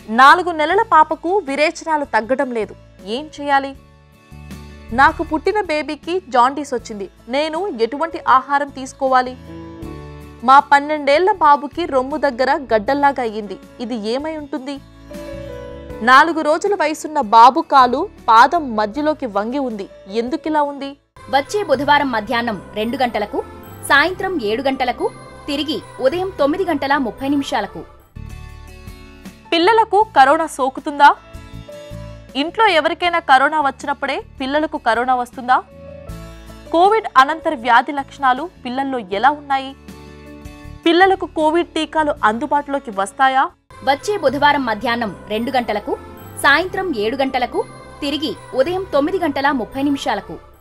నాలుగు నెలల పాపకు విరేచనాలు తగ్గడం లేదు ఏం చేయాలి నాకు పుట్టిన బేబీకి జాండీస్ వచ్చింది నేను ఎటువంటి ఆహారం తీసుకోవాలి మా పన్నెండేళ్ల బాబుకి రొమ్ము దగ్గర గడ్డల్లాగా అయ్యింది ఇది ఏమై ఉంటుంది నాలుగు రోజుల వయసున్న బాబు కాలు పాదం మధ్యలోకి వంగి ఉంది ఎందుకిలా ఉంది వచ్చే బుధవారం మధ్యాహ్నం రెండు గంటలకు సాయంత్రం ఏడు గంటలకు తిరిగి ఉదయం తొమ్మిది గంటల ముప్పై నిమిషాలకు పిల్లలకు కరోనా సోకుతుందా ఇంట్లో ఎవరికైనా కరోనా వచ్చినప్పుడే పిల్లలకు కరోనా వస్తుందా కోవిడ్ అనంతర వ్యాధి లక్షణాలు పిల్లల్లో ఎలా ఉన్నాయి పిల్లలకు కోవిడ్ టీకాలు అందుబాటులోకి వస్తాయా వచ్చే బుధవారం మధ్యాహ్నం రెండు గంటలకు సాయంత్రం ఏడు గంటలకు తిరిగి ఉదయం తొమ్మిది గంటల ముప్పై నిమిషాలకు